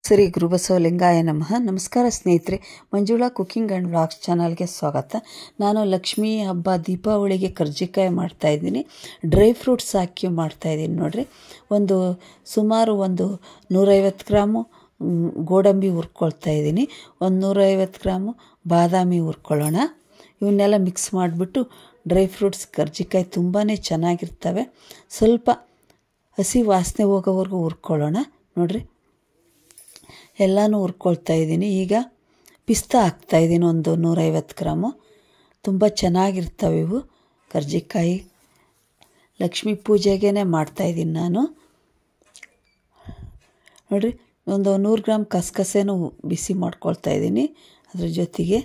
ಶ್ರೀ ಗುರುಬಸವಲಿಂಗಾಯ ನಮಃ ನಮಸ್ಕಾರ ಸ್ನೇಹಿತರೆ ಮಂಜುಳಾ ಕುಕಿಂಗ್ ಆ್ಯಂಡ್ ವ್ಲಾಗ್ಸ್ ಚಾನಲ್ಗೆ ಸ್ವಾಗತ ನಾನು ಲಕ್ಷ್ಮೀ ಹಬ್ಬ ದೀಪಾವಳಿಗೆ ಕರ್ಜಿಕಾಯಿ ಮಾಡ್ತಾಯಿದ್ದೀನಿ ಡ್ರೈ ಫ್ರೂಟ್ಸ್ ಹಾಕಿ ಮಾಡ್ತಾಯಿದ್ದೀನಿ ನೋಡಿರಿ ಒಂದು ಸುಮಾರು ಒಂದು ನೂರೈವತ್ತು ಗ್ರಾಮು ಮ್, ಗೋಡಂಬಿ ಹುರ್ಕೊಳ್ತಾ ಇದ್ದೀನಿ ಒಂದು ನೂರೈವತ್ತು ಗ್ರಾಮು ಬಾದಾಮಿ ಹುರ್ಕೊಳ್ಳೋಣ ಇವನ್ನೆಲ್ಲ ಮಿಕ್ಸ್ ಮಾಡಿಬಿಟ್ಟು ಡ್ರೈ ಫ್ರೂಟ್ಸ್ ಕರ್ಜಿಕಾಯಿ ತುಂಬಾ ಚೆನ್ನಾಗಿರ್ತವೆ ಸ್ವಲ್ಪ ಹಸಿ ವಾಸನೆ ಹೋಗೋವರೆಗೂ ಹುರ್ಕೊಳ್ಳೋಣ ನೋಡಿರಿ ಎಲ್ಲನೂ ಹುರ್ಕೊಳ್ತಾ ಇದ್ದೀನಿ ಈಗ ಪಿಸ್ತಾ ಹಾಕ್ತಾಯಿದ್ದೀನಿ ಒಂದು ನೂರೈವತ್ತು ಗ್ರಾಮು ತುಂಬ ಚೆನ್ನಾಗಿರ್ತವೆ ಇವು ಕರ್ಜಿಕಾಯಿ ಲಕ್ಷ್ಮೀ ಪೂಜೆಗೇ ಮಾಡ್ತಾಯಿದ್ದೀನಿ ನಾನು ನೋಡಿರಿ ಒಂದು ನೂರು ಗ್ರಾಮ್ ಕಸಕಸೆನೂ ಬಿಸಿ ಮಾಡ್ಕೊಳ್ತಾ ಇದ್ದೀನಿ ಅದ್ರ ಜೊತೆಗೆ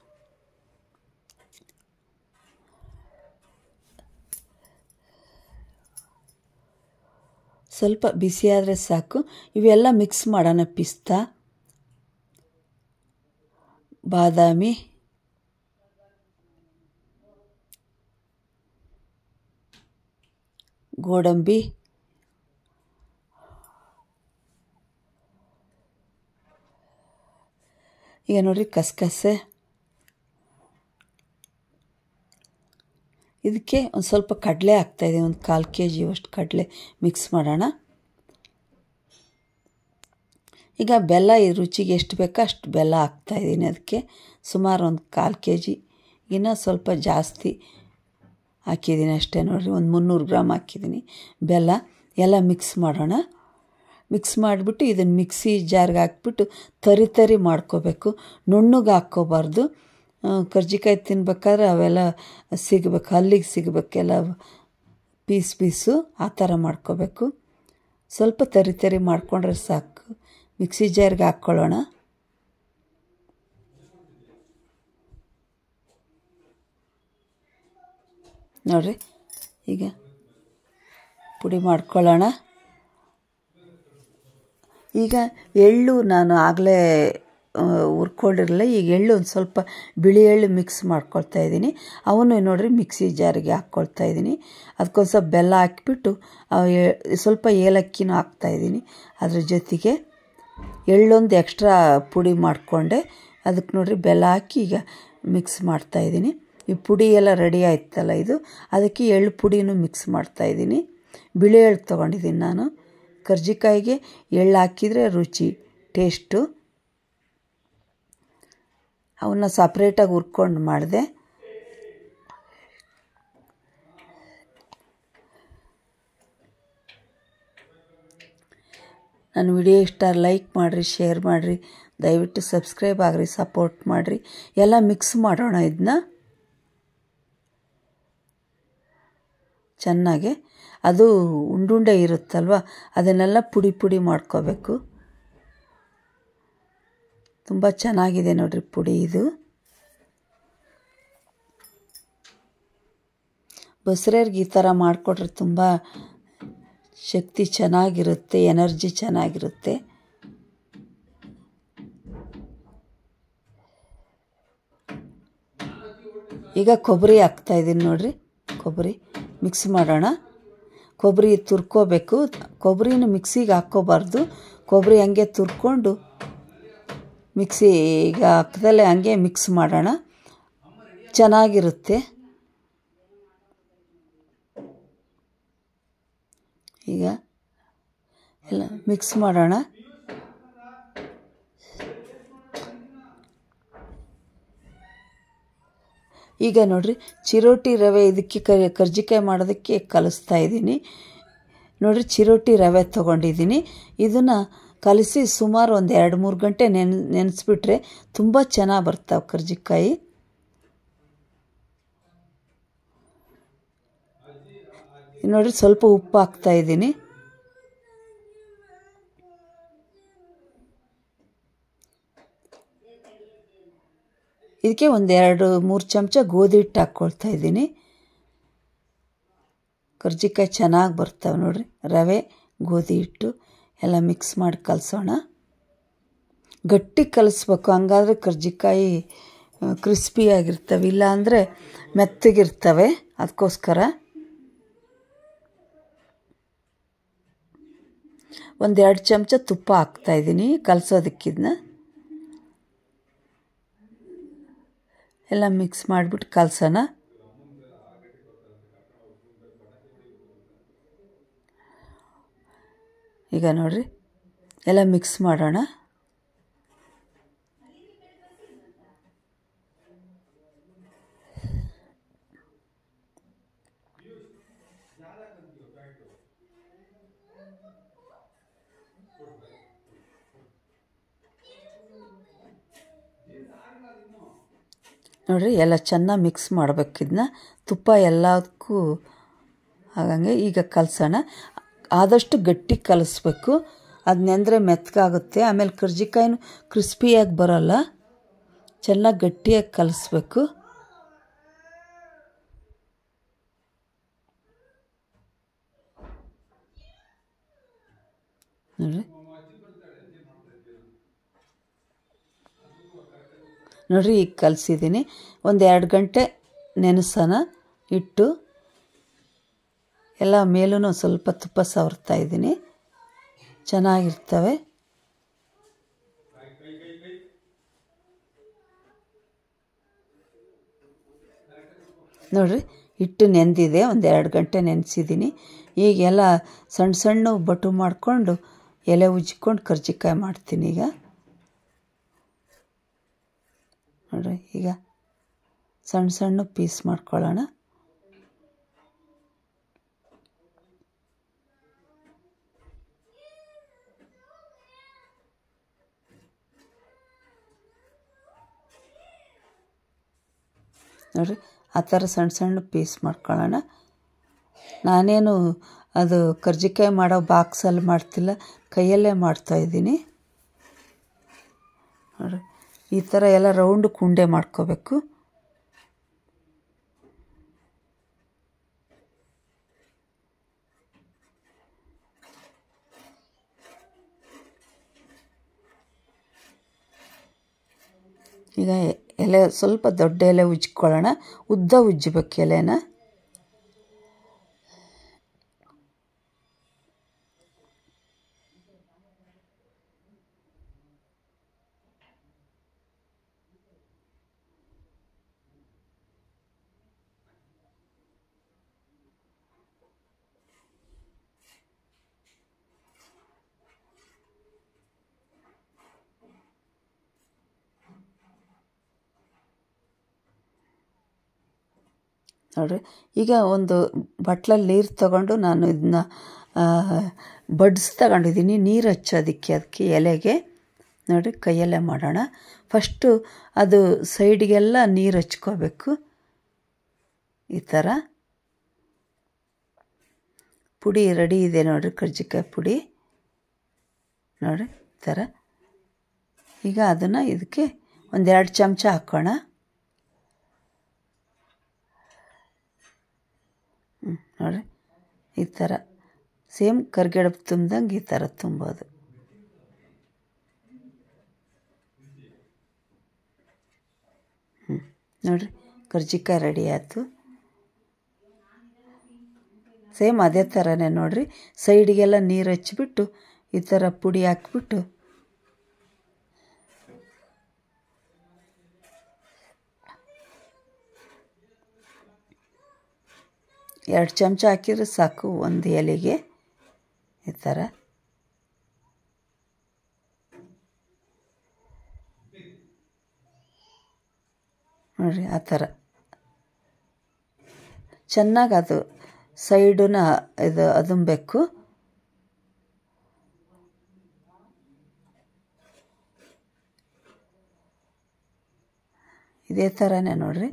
ಸ್ವಲ್ಪ ಬಿಸಿಯಾದರೆ ಸಾಕು ಇವೆಲ್ಲ ಮಿಕ್ಸ್ ಮಾಡೋಣ ಪಿಸ್ತಾ ಬಾದಾಮಿ ಗೋಡಂಬಿ ಈಗ ನೋಡಿರಿ ಕಸಕಸೆ ಇದಕ್ಕೆ ಒಂದು ಸ್ವಲ್ಪ ಕಡಲೆ ಹಾಕ್ತಾಯಿದ್ದೀನಿ ಒಂದು ಕಾಲು ಕೆ ಜಿಯಷ್ಟು ಕಡಲೆ ಮಿಕ್ಸ್ ಮಾಡೋಣ ಈಗ ಬೆಲ್ಲ ಈ ರುಚಿಗೆ ಎಷ್ಟು ಬೇಕೋ ಅಷ್ಟು ಬೆಲ್ಲ ಹಾಕ್ತಾಯಿದ್ದೀನಿ ಅದಕ್ಕೆ ಸುಮಾರು ಒಂದು ಕಾಲು ಕೆ ಜಿ ಇನ್ನೂ ಸ್ವಲ್ಪ ಜಾಸ್ತಿ ಹಾಕಿದ್ದೀನಿ ಅಷ್ಟೇ ನೋಡಿರಿ ಒಂದು ಮುನ್ನೂರು ಗ್ರಾಮ್ ಹಾಕಿದ್ದೀನಿ ಬೆಲ್ಲ ಎಲ್ಲ ಮಿಕ್ಸ್ ಮಾಡೋಣ ಮಿಕ್ಸ್ ಮಾಡಿಬಿಟ್ಟು ಇದನ್ನು ಮಿಕ್ಸಿ ಜಾರ್ಗೆ ಹಾಕ್ಬಿಟ್ಟು ತರಿ ತರಿ ಮಾಡ್ಕೋಬೇಕು ನುಣ್ಣಗೆ ಹಾಕ್ಕೋಬಾರ್ದು ಆ, ಕರ್ಜಿಕಾಯಿ ತಿನ್ಬೇಕಾದ್ರೆ ಅವೆಲ್ಲ ಸಿಗಬೇಕು ಹಲ್ಲಿಗೆ ಸಿಗಬೇಕೆಲ್ಲ ಪೀಸ್ ಪೀಸು ಆ ಥರ ಮಾಡ್ಕೋಬೇಕು ಸ್ವಲ್ಪ ತರಿ ತರಿ ಮಾಡಿಕೊಂಡ್ರೆ ಸಾಕು ಮಿಕ್ಸಿ ಜಾರ್ಗೆ ಹಾಕ್ಕೊಳ್ಳೋಣ ನೋಡಿರಿ ಈಗ ಪುಡಿ ಮಾಡ್ಕೊಳ್ಳೋಣ ಈಗ ಎಳ್ಳು ನಾನು ಆಗಲೇ ಹುರ್ಕೊಂಡಿರಲಿಲ್ಲ ಈಗ ಎಳ್ಳು ಒಂದು ಸ್ವಲ್ಪ ಬಿಳಿ ಎಳ್ಳು ಮಿಕ್ಸ್ ಮಾಡ್ಕೊಳ್ತಾ ಇದ್ದೀನಿ ಅವನು ನೋಡಿರಿ ಮಿಕ್ಸಿ ಜಾರಿಗೆ ಹಾಕ್ಕೊಳ್ತಾ ಇದ್ದೀನಿ ಅದಕ್ಕೊಂದು ಸ್ವಲ್ಪ ಬೆಲ್ಲ ಹಾಕಿಬಿಟ್ಟು ಆ ಎ- ಸ್ವಲ್ಪ ಏಲಕ್ಕಿನೂ ಹಾಕ್ತಾಯಿದ್ದೀನಿ ಅದ್ರ ಜೊತೆಗೆ ಎಳ್ಳೊಂದು ಎಕ್ಸ್ಟ್ರಾ ಪುಡಿ ಮಾಡಿಕೊಂಡೆ ಅದಕ್ಕೆ ನೋಡಿರಿ ಬೆಲ್ಲ ಹಾಕಿ ಈಗ ಮಿಕ್ಸ್ ಮಾಡ್ತಾಯಿದ್ದೀನಿ ಈ ಪುಡಿ ಎಲ್ಲ ರೆಡಿ ಆಯ್ತಲ್ಲ ಇದು ಅದಕ್ಕೆ ಎಳ್ಳು ಪುಡಿನೂ ಮಿಕ್ಸ್ ಮಾಡ್ತಾಯಿದ್ದೀನಿ ಬಿಳಿ ಎಳ್ಳು ತೊಗೊಂಡಿದ್ದೀನಿ ನಾನು ಕರ್ಜಿಕಾಯಿಗೆ ಎಳ್ಳು ಹಾಕಿದರೆ ರುಚಿ ಟೇಸ್ಟು ಅವನ್ನ ಸಪ್ರೇಟಾಗಿ ಹುರ್ಕೊಂಡು ಮಾಡಿದೆ ನನ್ನ ವಿಡಿಯೋ ಇಷ್ಟ ಲೈಕ್ ಮಾಡಿರಿ ಶೇರ್ ಮಾಡಿರಿ ದಯವಿಟ್ಟು ಸಬ್ಸ್ಕ್ರೈಬ್ ಆಗಿರಿ ಸಪೋರ್ಟ್ ಮಾಡಿರಿ ಎಲ್ಲ ಮಿಕ್ಸ್ ಮಾಡೋಣ ಇದನ್ನ ಚೆನ್ನಾಗೆ ಅದು ಉಂಡುಂಡೆ ಇರುತ್ತಲ್ವ ಅದನ್ನೆಲ್ಲ ಪುಡಿ ಪುಡಿ ಮಾಡ್ಕೋಬೇಕು ತುಂಬ ಚೆನ್ನಾಗಿದೆ ನೋಡ್ರಿ ಪುಡಿ ಇದು ಬಸ್ರೇರ್ಗೆ ಈ ಥರ ಮಾಡಿಕೊಟ್ರೆ ತುಂಬ ಶಕ್ತಿ ಚೆನ್ನಾಗಿರುತ್ತೆ ಎನರ್ಜಿ ಚೆನ್ನಾಗಿರುತ್ತೆ ಈಗ ಕೊಬ್ಬರಿ ಹಾಕ್ತಾಯಿದ್ದೀನಿ ನೋಡ್ರಿ ಕೊಬ್ಬರಿ ಮಿಕ್ಸ್ ಮಾಡೋಣ ಕೊಬ್ಬರಿ ತುರ್ಕೋಬೇಕು ಕೊಬ್ಬರಿನ ಮಿಕ್ಸಿಗೆ ಹಾಕ್ಕೋಬಾರ್ದು ಕೊಬ್ಬರಿ ಹಂಗೆ ತುರ್ಕೊಂಡು ಮಿಕ್ಸಿಗೆ ಹಾಕ್ದಲ್ಲೇ ಹಂಗೆ ಮಿಕ್ಸ್ ಮಾಡೋಣ ಚೆನ್ನಾಗಿರುತ್ತೆ ಈಗ ಎಲ್ಲ ಮಿಕ್ಸ್ ಮಾಡೋಣ ಈಗ ನೋಡ್ರಿ ಚಿರೋಟಿ ರವೆ ಇದಕ್ಕೆ ಕ ಕರ್ಜಿಕಾಯಿ ಮಾಡೋದಕ್ಕೆ ಕಲಿಸ್ತಾ ಇದ್ದೀನಿ ನೋಡ್ರಿ ಚಿರೋಟಿ ರವೆ ತೊಗೊಂಡಿದ್ದೀನಿ ಇದನ್ನು ಕಲಸಿ ಸುಮಾರು ಒಂದು ಎರಡು ಮೂರು ಗಂಟೆ ನೆನ್ ನೆನೆಸ್ಬಿಟ್ರೆ ತುಂಬ ಚೆನ್ನಾಗಿ ಬರ್ತಾವೆ ಕರ್ಜಿಕಾಯಿ ನೋಡ್ರಿ ಸ್ವಲ್ಪ ಉಪ್ಪು ಹಾಕ್ತಾ ಇದ್ದೀನಿ ಇದಕ್ಕೆ ಒಂದೆರಡು ಮೂರು ಚಮಚ ಗೋಧಿ ಹಿಟ್ಟು ಹಾಕ್ಕೊಳ್ತಾ ಇದ್ದೀನಿ ಕರ್ಜಿಕಾಯಿ ಚೆನ್ನಾಗಿ ಬರ್ತವೆ ನೋಡ್ರಿ ರವೆ ಗೋಧಿ ಹಿಟ್ಟು ಎಲ್ಲ ಮಿಕ್ಸ್ ಮಾಡಿ ಕಲಸೋಣ ಗಟ್ಟಿ ಕಲಿಸ್ಬೇಕು ಹಂಗಾದ್ರೆ ಕರ್ಜಿಕಾಯಿ ಕ್ರಿಸ್ಪಿಯಾಗಿರ್ತವೆ ಇಲ್ಲಾಂದರೆ ಮೆತ್ತಗಿರ್ತವೆ ಅದಕ್ಕೋಸ್ಕರ ಒಂದೆರಡು ಚಮಚ ತುಪ್ಪ ಹಾಕ್ತಾಯಿದ್ದೀನಿ ಕಲಸೋದಕ್ಕಿದ್ನ ಎಲ್ಲ ಮಿಕ್ಸ್ ಮಾಡಿಬಿಟ್ಟು ಕಲಸೋಣ ಈಗ ನೋಡಿರಿ ಎಲ್ಲ ಮಿಕ್ಸ್ ಮಾಡೋಣ ನೋಡಿರಿ ಎಲ್ಲ ಚೆನ್ನಾಗಿ ಮಿಕ್ಸ್ ಮಾಡಬೇಕಿದ್ನ ತುಪ್ಪ ಎಲ್ಲದಕ್ಕೂ ಹಾಗಂಗೆ ಈಗ ಕಲಸೋಣ ಆದಷ್ಟು ಗಟ್ಟಿ ಕಲಿಸ್ಬೇಕು ಅದು ನೆಂದರೆ ಮೆತ್ತಗಾಗುತ್ತೆ ಆಮೇಲೆ ಕರ್ಜಿಕಾಯಿನೂ ಕ್ರಿಸ್ಪಿಯಾಗಿ ಬರೋಲ್ಲ ಚೆನ್ನಾಗಿ ಗಟ್ಟಿಯಾಗಿ ಕಲಿಸ್ಬೇಕು ನೋಡಿರಿ ನೋಡಿರಿ ಈಗ ಕಲಸಿದ್ದೀನಿ ಒಂದು ಎರಡು ಗಂಟೆ ನೆನೆಸೋಣ ಇಟ್ಟು ಎಲ್ಲ ಮೇಲೂ ಸ್ವಲ್ಪ ತುಪ್ಪ ಸವರ್ತಾ ಇದ್ದೀನಿ ಚೆನ್ನಾಗಿರ್ತವೆ ನೋಡಿರಿ ಹಿಟ್ಟು ನೆಂದಿದೆ ಒಂದು ಎರಡು ಗಂಟೆ ನೆನೆಸಿದ್ದೀನಿ ಈಗೆಲ್ಲ ಸಣ್ಣ ಸಣ್ಣ ಬಟು ಮಾಡಿಕೊಂಡು ಎಲೆ ಉಜ್ಜಿಕೊಂಡು ಕರ್ಜಿಕಾಯಿ ಮಾಡ್ತೀನಿ ಈಗ ನೋಡಿರಿ ಈಗ ಸಣ್ಣ ಸಣ್ಣ ಪೀಸ್ ಮಾಡ್ಕೊಳ್ಳೋಣ ನೋಡಿರಿ ಆ ಥರ ಸಣ್ಣ ಸಣ್ಣ ಪೀಸ್ ಮಾಡ್ಕೊಳ್ಳೋಣ ನಾನೇನು ಅದು ಕರ್ಜಿಕಾಯಿ ಮಾಡೋ ಬಾಕ್ಸಲ್ಲಿ ಮಾಡ್ತಿಲ್ಲ ಕೈಯಲ್ಲೇ ಮಾಡ್ತಾಯಿದ್ದೀನಿ ನೋಡಿರಿ ಈ ಥರ ಎಲ್ಲ ರೌಂಡ್ ಕುಂಡೆ ಮಾಡ್ಕೋಬೇಕು ಈಗ ಎಲೆ ಸ್ವಲ್ಪ ದೊಡ್ಡ ಎಲೆ ಉಜ್ಕೊಳ್ಳೋಣ ಉದ್ದ ಉಜ್ಜಬೇಕು ಎಲೆನ ನೋಡಿರಿ ಈಗ ಒಂದು ಬಟ್ಲಲ್ಲಿ ನೀರು ತಗೊಂಡು ನಾನು ಇದನ್ನ ಬಡ್ಸ್ ತಗೊಂಡಿದ್ದೀನಿ ನೀರು ಹಚ್ಚೋದಕ್ಕೆ ಅದಕ್ಕೆ ಎಲೆಗೆ ನೋಡಿ ಕೈಯಲ್ಲೇ ಮಾಡೋಣ ಫಸ್ಟು ಅದು ಸೈಡಿಗೆಲ್ಲ ನೀರು ಹಚ್ಕೋಬೇಕು ಈ ಥರ ಪುಡಿ ರೆಡಿ ಇದೆ ನೋಡಿರಿ ಕರ್ಜಿಕಾಯಿ ಪುಡಿ ನೋಡಿ ಈ ಥರ ಈಗ ಅದನ್ನು ಇದಕ್ಕೆ ಒಂದೆರಡು ಚಮಚ ಹಾಕೋಣ ಹ್ಞೂ ನೋಡಿರಿ ಈ ಥರ ಸೇಮ್ ಕರ್ಗಡಬು ತುಂಬ್ದಂಗೆ ಈ ಥರ ತುಂಬೋದು ಹ್ಞೂ ನೋಡಿರಿ ಕರ್ಜಿಕಾಯಿ ರೆಡಿ ಆಯಿತು ಸೇಮ್ ಅದೇ ಥರನೇ ನೋಡಿರಿ ಸೈಡಿಗೆಲ್ಲ ನೀರು ಹಚ್ಬಿಟ್ಟು ಈ ಥರ ಪುಡಿ ಹಾಕ್ಬಿಟ್ಟು ಎರಡು ಚಮಚ ಹಾಕಿದ್ರೆ ಸಾಕು ಒಂದು ಎಲೆಗೆ ಈ ಥರ ನೋಡಿರಿ ಆ ಥರ ಚೆನ್ನಾಗಿ ಅದು ಸೈಡನ್ನ ಇದು ಅದುಂಬೇಕು ಇದೇ ಥರನೇ ನೋಡಿರಿ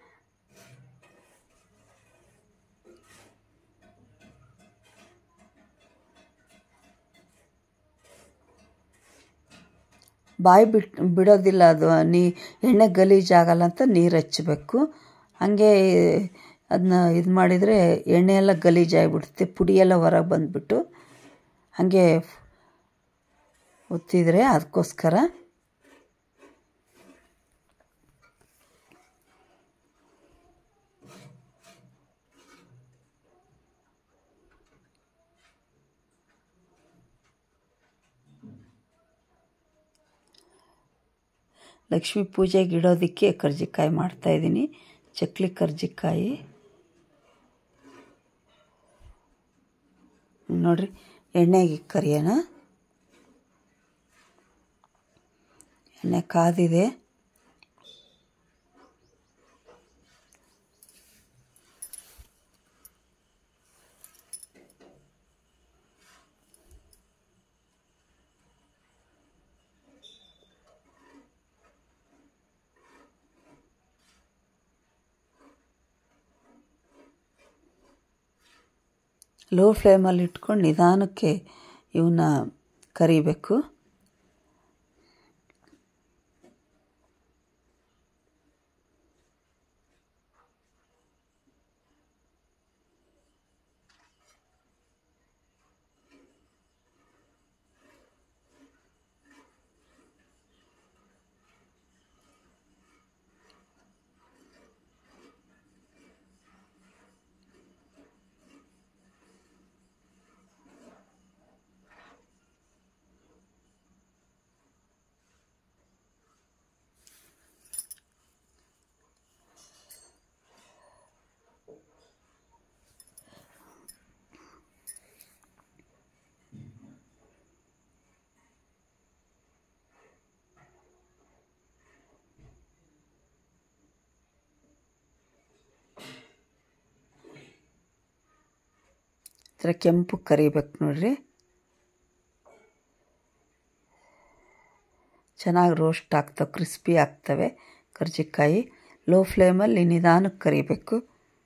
ಬಾಯಿ ಬಿಟ್ಟು ಬಿಡೋದಿಲ್ಲ ಅದು ನೀ ಎಣ್ಣೆ ಗಲೀಜಾಗಲ್ಲ ಅಂತ ನೀರು ಹಚ್ಚಬೇಕು ಹಾಗೆ ಅದನ್ನ ಇದು ಮಾಡಿದರೆ ಎಣ್ಣೆ ಎಲ್ಲ ಗಲೀಜಾಗಿಬಿಡುತ್ತೆ ಪುಡಿ ಎಲ್ಲ ಹೊರಗೆ ಬಂದುಬಿಟ್ಟು ಹಾಗೆ ಒತ್ತಿದರೆ ಅದಕ್ಕೋಸ್ಕರ ಲಕ್ಷ್ಮೀ ಪೂಜೆಗೆ ಇಡೋದಕ್ಕೆ ಕರ್ಜಿಕಾಯಿ ಮಾಡ್ತಾಯಿದ್ದೀನಿ ಚಕ್ಲಿ ಕರ್ಜಿಕಾಯಿ ನೋಡಿರಿ ಎಣ್ಣೆಗೆ ಕರಿಯೋಣ ಎಣ್ಣೆ ಕಾದಿದೆ ಲೋ ಫ್ಲೇಮಲ್ಲಿ ಇಟ್ಕೊಂಡು ನಿಧಾನಕ್ಕೆ ಇವನ್ನ ಕರಿಬೇಕು ಈ ಥರ ಕೆಂಪು ಕರಿಬೇಕು ನೋಡ್ರಿ ಚೆನ್ನಾಗಿ ರೋಸ್ಟ್ ಆಗ್ತವೆ ಕ್ರಿಸ್ಪಿ ಆಗ್ತವೆ ಕರ್ಜಿಕಾಯಿ ಲೋ ಫ್ಲೇಮಲ್ಲಿ ನಿಧಾನಕ್ಕೆ ಕರಿಬೇಕು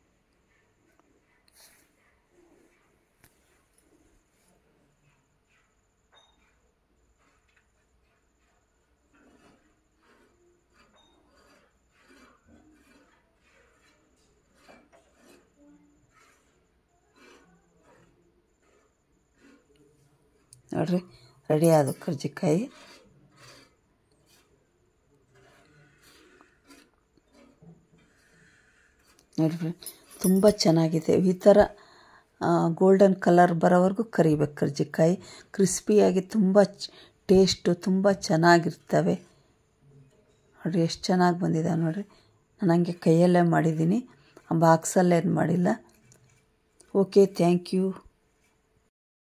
ನೋಡ್ರಿ ರೆಡಿ ಆದ ಕರ್ಜಿಕಾಯಿ ನೋಡ್ರಿ ತುಂಬ ಚೆನ್ನಾಗಿದೆ ಈ ಥರ ಗೋಲ್ಡನ್ ಕಲರ್ ಬರೋವರೆಗೂ ಕರಿಬೇಕು ಕರ್ಜಿಕಾಯಿ ಕ್ರಿಸ್ಪಿಯಾಗಿ ತುಂಬ ಟೇಸ್ಟು ತುಂಬ ಚೆನ್ನಾಗಿರ್ತವೆ ನೋಡಿರಿ ಎಷ್ಟು ಚೆನ್ನಾಗಿ ಬಂದಿದೆ ನೋಡಿರಿ ನಾನು ಹಂಗೆ ಕೈಯಲ್ಲೇ ಮಾಡಿದ್ದೀನಿ ಬಾಕ್ಸಲ್ಲೇನು ಮಾಡಿಲ್ಲ ಓಕೆ ಥ್ಯಾಂಕ್ ಯು